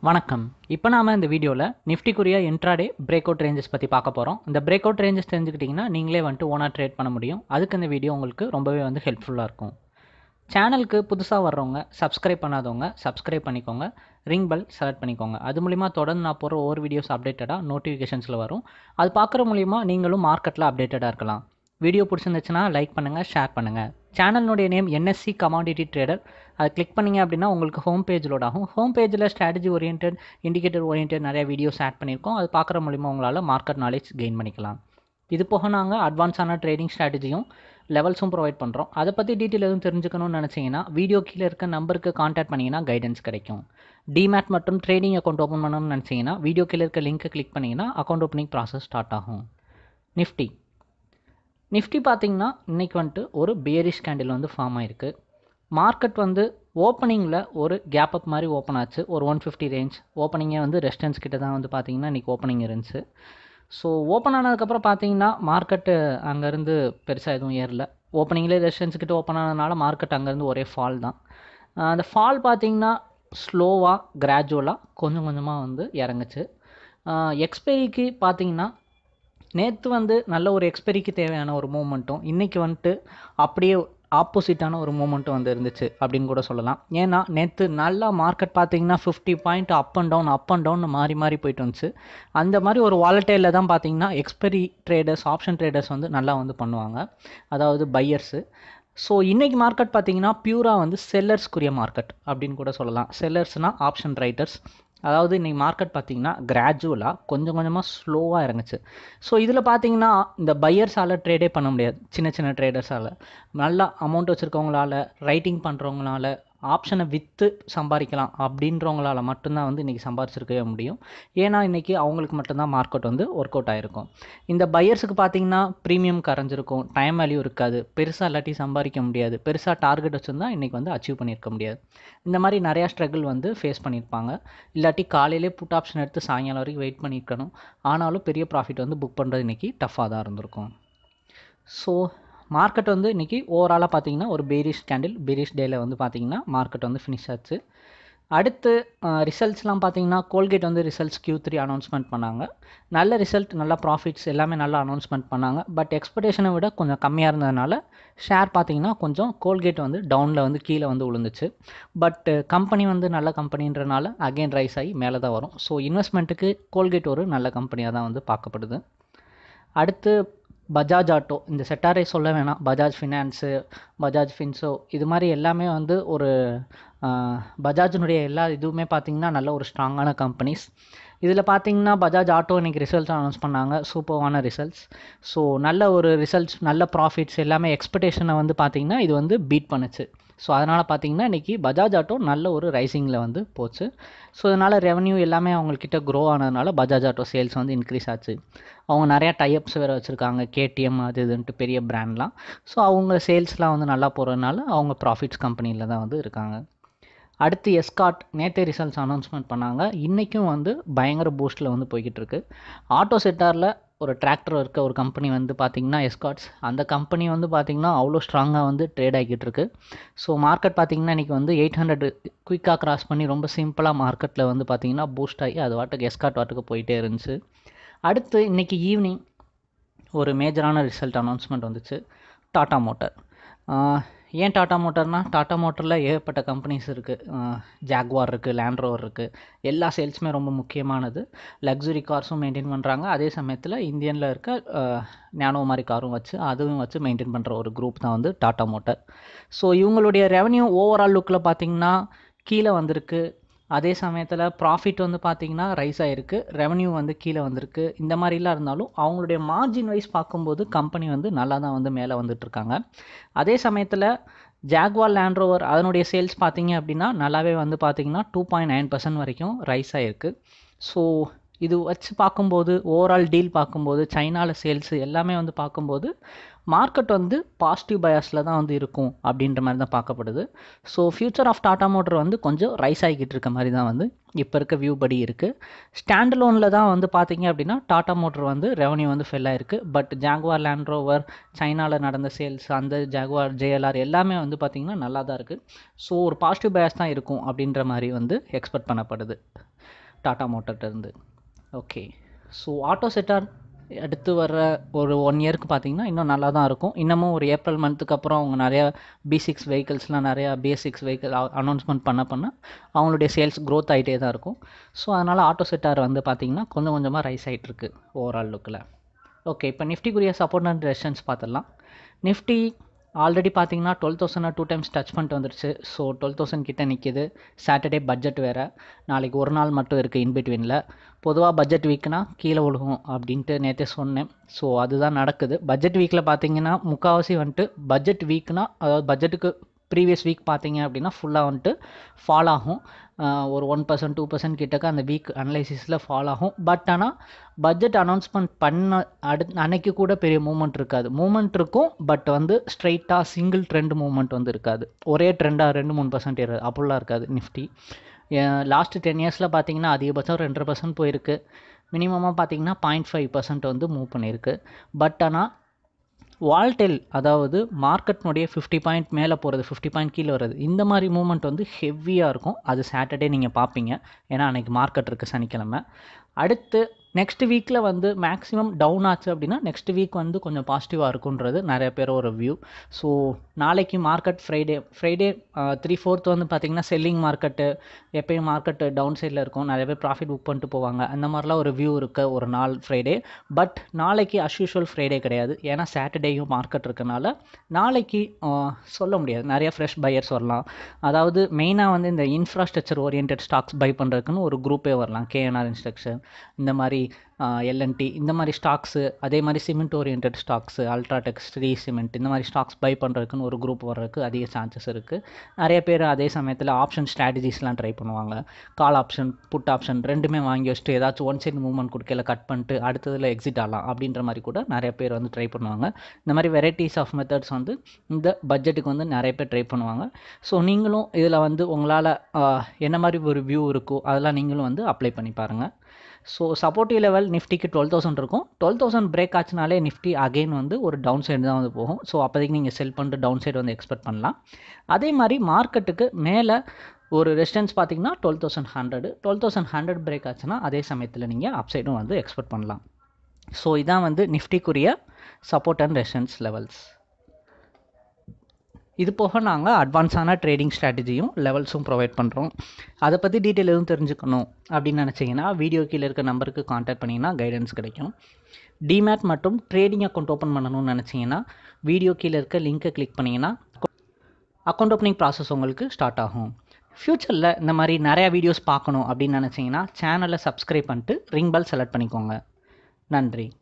வணக்கம் இப்போ நாம இந்த வீடியோவில் நிஃப்டிக்குரிய இன்ட்ராடே பிரேக் அவுட் ரேஞ்சஸ் பற்றி பார்க்க போகிறோம் இந்த பிரேக் அவுட் ரேஞ்சஸ் தெரிஞ்சுக்கிட்டிங்கன்னா நீங்களே வந்துட்டு ஓனாக ட்ரேட் பண்ண முடியும் அதுக்கு இந்த வீடியோ உங்களுக்கு ரொம்பவே வந்து ஹெல்ப்ஃபுல்லாக இருக்கும் சேனலுக்கு புதுசாக வர்றவங்க சப்ஸ்கிரைப் பண்ணாதவங்க சப்ஸ்கிரைப் பண்ணிக்கோங்க ரிங் பெல் செலக்ட் பண்ணிக்கோங்க அது மூலிமா தொடர்ந்து நான் போகிற ஒவ்வொரு வீடியோஸ் அப்டேட்டடாக நோட்டிஃபிகேஷன்ஸில் வரும் அது பார்க்குற மூலிமா நீங்களும் மார்க்கெட்டில் அப்டேட்டடாக இருக்கலாம் வீடியோ பிடிச்சிருந்துச்சுன்னா லைக் பண்ணுங்கள் ஷேர் பண்ணுங்கள் சேனலினுடைய நேம் என்எஸ்சி கமாடிட்டி ட்ரேடர் அதை கிளிக் பண்ணிங்க அப்படின்னா உங்களுக்கு ஹோம் பேஜ் லோட் ஆகும் ஹோம் பேஜில் ஸ்ட்ராட்டஜி ஓரியன்ட் இண்டிகேட்டர் ஓரியன்ட் நிறைய வீடியோஸ் ஆட் பண்ணியிருக்கோம் அது பார்க்குற மூலிமா உங்களால் மார்க்கெட் நாலேஜ் கெயின் பண்ணிக்கலாம் இது போக நாங்கள் அட்வான்ஸான ட்ரேடிங் ஸ்ட்ராட்டஜியும் லெவல்ஸும் ப்ரொவைட் பண்ணுறோம் அதை பற்றி டீட்டெயில் எதுவும் தெரிஞ்சுக்கணும்னு நினச்சிங்கன்னா வீடியோ கீழே இருக்க நம்பருக்கு காண்டாக்ட் பண்ணிங்கன்னா கைடன்ஸ் கிடைக்கும் டிமேட் மற்றும் ட்ரேடிங் அக்கௌண்ட் ஓப்பன் பண்ணணும்னு நினச்சிங்கன்னா வீடியோ கீழே இருக்க லிங்க்கை கிளிக் பண்ணிங்கன்னா அக்கௌண்ட் ஓப்பனிங் ப்ராசஸ் ஸ்டார்ட் ஆகும் நிஃப்டி நிஃப்டி பார்த்தீங்கன்னா இன்றைக்கி வந்துட்டு ஒரு பியரிஷ் கேண்டில் வந்து ஃபார்ம் ஆயிருக்கு மார்க்கெட் வந்து ஓப்பனிங்கில் ஒரு கேப் அப் மாதிரி ஓப்பன் ஆச்சு ஒரு ஒன் ஃபிஃப்டி ரேஞ்ச் ஓப்பனிங்கே வந்து ரெஸ்டன்ஸ் கிட்ட தான் வந்து பார்த்தீங்கன்னா இன்றைக்கி ஓப்பனிங் இருந்துச்சு ஸோ ஓப்பன் ஆனதுக்கப்புறம் பார்த்தீங்கன்னா மார்க்கெட்டு அங்கேருந்து பெருசாக எதுவும் ஏறல ஓப்பனிங்லேயே ரெஸ்டன்ஸ் கிட்ட ஓப்பன் ஆனதுனால மார்க்கெட் அங்கேருந்து ஒரே ஃபால் தான் அந்த ஃபால் பார்த்தீங்கன்னா ஸ்லோவாக கிராஜுவலாக கொஞ்சம் கொஞ்சமாக வந்து இறங்குச்சு எக்ஸ்பைரிக்கு பார்த்தீங்கன்னா நேற்று வந்து நல்ல ஒரு எக்ஸ்பெரிக்கு தேவையான ஒரு மூமெண்ட்டும் இன்றைக்கி வந்துட்டு அப்படியே ஆப்போசிட்டான ஒரு மூமெண்ட்டும் வந்து இருந்துச்சு அப்படின்னு கூட சொல்லலாம் ஏன்னா நேற்று நல்லா மார்க்கெட் பார்த்தீங்கன்னா fifty point up and down up and down மாறி மாறி போயிட்டு வந்துச்சு அந்த மாதிரி ஒரு வாலட்டைலில் தான் பார்த்தீங்கன்னா எக்ஸ்பெரி ட்ரேடர்ஸ் ஆப்ஷன் ட்ரேடர்ஸ் வந்து நல்லா வந்து பண்ணுவாங்க அதாவது பையர்ஸு ஸோ இன்றைக்கி மார்க்கெட் பார்த்தீங்கன்னா பியூராக வந்து செல்லர்ஸ்க்குரிய மார்க்கெட் அப்படின்னு கூட சொல்லலாம் செல்லர்ஸ்னால் ஆப்ஷன் ரைட்டர்ஸ் அதாவது இன்றைக்கி மார்க்கெட் பார்த்தீங்கன்னா கிராஜுவலாக கொஞ்சம் கொஞ்சமாக ஸ்லோவாக இறங்குச்சு ஸோ இதில் பார்த்தீங்கன்னா இந்த பையர்ஸால் ட்ரேடே பண்ண முடியாது சின்ன சின்ன ட்ரேடர்ஸால் நல்லா அமௌண்ட் வச்சுருக்கவங்களால ரைட்டிங் பண்ணுறவங்களால ஆப்ஷனை விற்று சம்பாதிக்கலாம் அப்படின்றவங்களால மட்டும்தான் வந்து இன்றைக்கி சம்பாரிச்சிருக்கவே முடியும் ஏன்னா இன்றைக்கி அவங்களுக்கு மட்டும்தான் மார்க்கெட் வந்து ஒர்க் அவுட் ஆகிருக்கும் இந்த பையர்ஸுக்கு பார்த்தீங்கன்னா ப்ரீமியம் கரைஞ்சிருக்கும் டைம் வேல்யூ இருக்காது பெருசாக இல்லாட்டி சம்பாதிக்க முடியாது பெருசாக டார்கெட் வச்சுருந்தா இன்றைக்கி வந்து அச்சீவ் பண்ணியிருக்க முடியாது இந்த மாதிரி நிறையா ஸ்ட்ரகிள் வந்து ஃபேஸ் பண்ணியிருப்பாங்க இல்லாட்டி காலையிலே புட் ஆப்ஷன் எடுத்து சாயங்காலம் வரைக்கும் வெயிட் பண்ணியிருக்கணும் ஆனாலும் பெரிய ப்ராஃபிட் வந்து புக் பண்ணுறது இன்றைக்கி டஃப்பாக தான் இருந்திருக்கும் ஸோ மார்க்கெட் வந்து இன்றைக்கி ஓவராலாக பார்த்தீங்கன்னா ஒரு பேரிஷ் கேண்டில் பேரிஷ் டேயில் வந்து பார்த்தீங்கன்னா மார்க்கெட் வந்து ஃபினிஷ் ஆச்சு அடுத்து ரிசல்ட்ஸ்லாம் பார்த்தீங்கன்னா கோல்கேட் வந்து ரிசல்ட்ஸ் கியூ த்ரீ அனௌன்ஸ்மெண்ட் பண்ணாங்க நல்ல ரிசல்ட் நல்ல ப்ராஃபிட்ஸ் எல்லாமே நல்லா அனௌன்ஸ்மெண்ட் பண்ணாங்க பட் எக்ஸ்பெக்டேஷனை விட கொஞ்சம் கம்மியாக இருந்ததுனால ஷேர் பார்த்தீங்கன்னா கொஞ்சம் கோல்கேட் வந்து டவுனில் வந்து கீழே வந்து விழுந்துச்சு பட் கம்பெனி வந்து நல்ல கம்பெனின்றனால அகெயின் ரைஸ் ஆகி மேலே தான் வரும் ஸோ இன்வெஸ்ட்மெண்ட்டுக்கு கோல்கேட் ஒரு நல்ல கம்பெனியாக தான் வந்து பார்க்கப்படுது அடுத்து பஜாஜ் ஆட்டோ இந்த செட்டாரே சொல்ல வேணாம் பஜாஜ் ஃபினான்ஸு பஜாஜ் ஃபின்ஸோ இது மாதிரி எல்லாமே வந்து ஒரு பஜாஜினுடைய எல்லா இதுவுமே பார்த்திங்கன்னா நல்ல ஒரு ஸ்ட்ராங்கான கம்பெனிஸ் இதில் பார்த்தீங்கன்னா பஜாஜ் ஆட்டோ இன்றைக்கி ரிசல்ட்ஸ் அனௌன்ஸ் பண்ணாங்க சூப்பர்வான ரிசல்ட்ஸ் ஸோ நல்ல ஒரு ரிசல்ட்ஸ் நல்ல ப்ராஃபிட்ஸ் எல்லாமே எக்ஸ்பெக்டேஷனை வந்து பார்த்திங்கன்னா இது வந்து பீட் பண்ணுச்சு ஸோ அதனால் பார்த்தீங்கன்னா இன்றைக்கி பஜாஜ் ஆட்டோ நல்ல ஒரு ரைசிங்கில் வந்து போச்சு ஸோ அதனால் ரெவன்யூ எல்லாமே அவங்கக்கிட்ட க்ரோ ஆனதுனால பஜாஜ் ஆட்டோ சேல்ஸ் வந்து இன்க்ரீஸ் ஆச்சு அவங்க நிறையா டைப்ஸ் வேறு வச்சுருக்காங்க கேடிஎம் அது இதுன்ட்டு பெரிய பிராண்ட்லாம் ஸோ அவங்க சேல்ஸ்லாம் வந்து நல்லா போகிறதுனால அவங்க ப்ராஃபிட்ஸ் கம்பெனியில் தான் வந்து இருக்காங்க அடுத்து எஸ்காட் நேற்றே ரிசல்ட்ஸ் அனௌன்ஸ்மெண்ட் பண்ணாங்க இன்றைக்கும் வந்து பயங்கர பூஸ்ட்டில் வந்து போய்கிட்டு இருக்கு ஆட்டோ செக்டாரில் ஒரு டிராக்டர் இருக்க ஒரு கம்பெனி வந்து பார்த்திங்கன்னா எஸ்காட்ஸ் அந்த கம்பெனி வந்து பார்த்திங்கன்னா அவ்வளோ ஸ்ட்ராங்காக வந்து ட்ரேட் ஆகிட்டு இருக்கு ஸோ மார்க்கெட் பார்த்திங்கன்னா இன்றைக்கி வந்து எயிட் ஹண்ட்ரட் குயிக்காக கிராஸ் பண்ணி ரொம்ப சிம்பிளாக மார்க்கெட்டில் வந்து பார்த்திங்கன்னா பூஸ்ட் ஆகி அது வாட்டுக்கு எஸ்காட் வாட்டுக்கு போயிட்டே இருந்துச்சு அடுத்து இன்றைக்கி ஈவினிங் ஒரு மேஜரான ரிசல்ட் அனௌன்ஸ்மெண்ட் வந்துச்சு டாட்டா மோட்டார் ஏன் டாட்டா மோட்டார்னால் டாட்டா மோட்டரில் ஏகப்பட்ட கம்பெனிஸ் இருக்குது ஜாக்வார் இருக்குது லேண்ட் ரோவர் இருக்குது எல்லா சேல்ஸுமே ரொம்ப முக்கியமானது லக்ஸுரி கார்ஸும் மெயின்டைன் பண்ணுறாங்க அதே சமயத்தில் இந்தியனில் இருக்க நேனோ மாதிரி காரும் வச்சு அதுவும் வச்சு மெயின்டைன் பண்ணுற ஒரு குரூப் தான் வந்து டாட்டா மோட்டார் ஸோ இவங்களுடைய ரெவன்யூ ஓவரால் லுக்கில் பார்த்திங்கன்னா கீழே வந்திருக்கு அதே சமயத்தில் ப்ராஃபிட் வந்து பார்த்திங்கன்னா ரைஸ் ஆகிருக்கு ரெவன்யூ வந்து கீழே வந்திருக்கு இந்த மாதிரிலாம் இருந்தாலும் அவங்களுடைய மார்ஜின் வைஸ் பார்க்கும்போது கம்பெனி வந்து நல்லா தான் வந்து மேலே வந்துட்டுருக்காங்க அதே சமயத்தில் ஜாக்வார் லேண்ட்ரோவர் அதனுடைய சேல்ஸ் பார்த்தீங்க அப்படின்னா நல்லாவே வந்து பார்த்திங்கன்னா டூ பாயிண்ட் நைன் பர்சன்ட் வரைக்கும் ரைஸ் ஆகிருக்கு ஸோ இது வச்சு பார்க்கும்போது ஓவரால் டீல் பார்க்கும்போது சைனாவில் சேல்ஸு எல்லாமே வந்து பார்க்கும்போது மார்க்கெட் வந்து பாசிட்டிவ் பயாஸில் தான் வந்து இருக்கும் அப்படின்ற மாதிரி தான் பார்க்கப்படுது so future of Tata motor வந்து கொஞ்சம் ரைஸ் ஆகிக்கிட்டு இருக்க மாதிரி தான் வந்து இப்போ இருக்க வியூ படி இருக்குது ஸ்டாண்ட் லோனில் தான் வந்து பார்த்தீங்க அப்படின்னா டாடா மோட்டர் வந்து ரெவன்யூ வந்து ஃபெல் ஆயிருக்கு பட் ஜாகுவார் லேண்ட் ரோவர் சைனாவில் நடந்த சேல்ஸ் அந்த ஜாகுவார் ஜேஎல்ஆர் எல்லாமே வந்து பார்த்திங்கன்னா நல்லா தான் இருக்குது ஸோ ஒரு பாசிட்டிவ் பயாஸ் தான் இருக்கும் அப்படின்ற மாதிரி வந்து எக்ஸ்பெக்ட் பண்ணப்படுது டாடா மோட்டர்கிட்டருந்து ஓகே ஸோ ஆட்டோ செட்டார் அடுத்து வர ஒரு ஒன் இயருக்கு பார்த்தீங்கன்னா இன்னும் நல்லா தான் இருக்கும் இன்னமும் ஒரு ஏப்ரல் மந்த்துக்கு அப்புறம் அவங்க நிறையா பி சிக்ஸ் வெஹிக்கிள்ஸ்லாம் நிறையா பிஎஸ் சிக்ஸ் வெஹிக்கிள் அனௌன்ஸ்மெண்ட் பண்ண பண்ண அவங்களுடைய சேல்ஸ் க்ரோத் ஆகிட்டே தான் இருக்கும் ஸோ அதனால் ஆட்டோ செட்டார் வந்து பார்த்திங்கன்னா கொஞ்சம் கொஞ்சமாக ரைஸ் ஆகிட்டுருக்கு ஓவரால் லுக்கில் ஓகே இப்போ நிஃப்டிக்குரிய சப்போர்ட் அண்ட் ரெஷன்ஸ் பார்த்துடலாம் நிஃப்டி ஆல்ரெடி பார்த்தீங்கன்னா twelve thousand two times touch பண்ணிட்டு வந்துருச்சு ஸோ டுவெல் தௌசண்ட் கிட்ட நிற்கிது சாட்டர்டே பட்ஜெட் வேறு நாளைக்கு ஒரு நாள் மட்டும் இருக்குது இன்பிட்வீனில் பொதுவாக பட்ஜெட் வீக்னா கீழே விழுகும் அப்படின்ட்டு நேற்றே சொன்னேன் ஸோ அதுதான் நடக்குது பட்ஜெட் வீக்கில் பார்த்தீங்கன்னா முக்கால்வாசி வந்துட்டு பட்ஜெட் வீக்னா அதாவது பட்ஜெட்டுக்கு ப்ரீவியஸ் வீக் பார்த்தீங்க அப்படின்னா ஃபுல்லாக வந்துட்டு ஃபால் ஆகும் ஒரு ஒன் பர்சன்ட் டூ பர்சன்ட் கிட்டக்க அந்த வீக் அனலைசிஸில் ஃபால் ஆகும் பட் ஆனால் பட்ஜெட் அனௌன்ஸ்மெண்ட் பண்ண அடு அன்னைக்கு கூட பெரிய மூமெண்ட் இருக்காது மூமெண்ட் இருக்கும் பட் வந்து ஸ்ட்ரைட்டாக சிங்கிள் ட்ரெண்ட் மூமெண்ட் வந்து இருக்காது ஒரே ட்ரெண்டாக ரெண்டு மூணு பர்சன்ட் ஏறாது அப்படிலாம் இருக்காது நிஃப்டி லாஸ்ட் டென் இயர்ஸில் பார்த்தீங்கன்னா அதிகபட்சம் ரெண்டரை பர்சன்ட் போயிருக்கு மினிமமாக பார்த்தீங்கன்னா பாயிண்ட் ஃபைவ் பர்சன்ட் வந்து மூவ் பண்ணியிருக்கு பட் ஆனால் வால்டெல் அதாவது மார்க்கெட்னுடைய ஃபிஃப்டி பாயிண்ட் மேலே போகிறது ஃபிஃப்டி பாயிண்ட் கீழே வருது இந்த மாதிரி மூமெண்ட் வந்து ஹெவியாக இருக்கும் அது சாட்டர்டே நீங்கள் பார்ப்பீங்க ஏன்னா அன்றைக்கி மார்க்கெட் இருக்குது சனிக்கிழமை அடுத்து நெக்ஸ்ட் வீக்கில் வந்து மேக்ஸிமம் டவுன் ஆச்சு அப்படின்னா நெக்ஸ்ட் வீக் வந்து கொஞ்சம் பாசிட்டிவாக இருக்குன்றது நிறைய பேர் ஒரு வியூ ஸோ நாளைக்கு market Friday Friday three fourth வந்து பார்த்திங்கன்னா செல்லிங் மார்க்கெட்டு எப்பயும் மார்க்கெட்டு டவுன் சைடில் இருக்கும் நிறைய பேர் ப்ராஃபிட் புக் பண்ணிட்டு போவாங்க அந்த மாதிரிலாம் ஒரு வியூ இருக்க ஒரு நாள் ஃப்ரைடே பட் நாளைக்கு அஸ்யூஷுவல் ஃப்ரைடே கிடையாது ஏன்னா சாட்டர்டேயும் மார்க்கெட் இருக்கனால நாளைக்கு சொல்ல முடியாது நிறைய ஃப்ரெஷ் பையர்ஸ் வரலாம் அதாவது மெயினாக வந்து இந்த இன்ஃப்ராஸ்ட்ரக்சர் ஓரியன்ட் ஸ்டாக்ஸ் பை பண்ணுறதுக்குன்னு ஒரு குரூப்பே வரலாம் கேஎன்ஆர் இன்ஸ்ட்ரக்ஷன் இந்த மாதிரி எல்என்டி இந்த மாதிரி ஸ்டாக்ஸு அதே மாதிரி cement orient stocks UltraTech Shree cement இந்த மாதிரி ஸ்டாக்ஸ் பை பண்ணுறதுக்குன்னு ஒரு குரூப் வர்றதுக்கு அதிக சான்சஸ் இருக்குது நிறைய பேர் அதே சமயத்தில் ஆப்ஷன் ஸ்ட்ராட்டஜிஸ்லாம் ட்ரை பண்ணுவாங்க கால் ஆப்ஷன் புட் ஆப்ஷன் ரெண்டுமே வாங்கி வச்சுட்டு ஏதாச்சும் ஒன் சைடு மூவ்மெண்ட் கொடுக்கல கட் பண்ணிட்டு அடுத்ததில் எக்ஸிட் ஆகலாம் அப்படின்ற மாதிரி கூட நிறைய பேர் வந்து ட்ரை பண்ணுவாங்க இந்த மாதிரி வெரைட்டிஸ் ஆஃப் மெத்தட்ஸ் வந்து இந்த பட்ஜெட்டுக்கு வந்து நிறைய பேர் ட்ரை பண்ணுவாங்க ஸோ நீங்களும் இதில் வந்து உங்களால் என்ன மாதிரி ஒரு வியூ இருக்கோ அதெல்லாம் நீங்களும் வந்து அப்ளை பண்ணி பாருங்கள் ஸோ சப்போர்ட்டிவ் லெவல் நிஃப்டிக்கு டுவெல் தௌசண்ட் இருக்கும் டுவெல் தௌசண்ட் பிரேக் ஆச்சுனாலே நிஃப்டி அகெயின் வந்து ஒரு டவுன் சைடு தான் வந்து போகும் ஸோ அப்போதைக்கு நீங்கள் செல் பண்ணிட்டு டவுன் சைடு வந்து எக்ஸ்பெக்ட் பண்ணலாம் அதே மாதிரி மார்க்கெட்டுக்கு மேலே ஒரு ரெசிஸ்டன்ஸ் பார்த்தீங்கன்னா twelve thousand hundred twelve thousand hundred break ஆச்சுன்னா அதே சமயத்தில் நீங்கள் அப் சைடும் வந்து எக்ஸ்பெக்ட் பண்ணலாம் ஸோ இதான் வந்து நிஃப்டிக்குரிய சப்போர்ட் அண்ட் ரெசிஸ்டன்ஸ் லெவல்ஸ் இது போக நாங்கள் அட்வான்ஸான ட்ரேடிங் ஸ்ட்ராட்டஜியும் லெவல்ஸும் ப்ரொவைட் பண்ணுறோம் அதை பற்றி டீட்டெயில் எதுவும் தெரிஞ்சுக்கணும் அப்படின்னு நினச்சிங்கன்னா வீடியோ கீழே இருக்க நம்பருக்கு காண்டாக்ட் பண்ணிங்கன்னா கைடன்ஸ் கிடைக்கும் டிமேட் மற்றும் ட்ரேடிங் அக்கௌண்ட் ஓப்பன் பண்ணணும்னு நினச்சிங்கன்னா வீடியோ கீழே இருக்க லிங்க்கை கிளிக் பண்ணிங்கன்னா அக்கௌண்ட் ஓப்பனிங் ப்ராசஸ் உங்களுக்கு ஸ்டார்ட் ஆகும் ஃப்யூச்சரில் இந்த மாதிரி நிறையா வீடியோஸ் பார்க்கணும் அப்படின்னு நினச்சிங்கன்னா சேனலை சப்ஸ்கிரைப் பண்ணிட்டு ரிங் பெல் செலக்ட் பண்ணிக்கோங்க நன்றி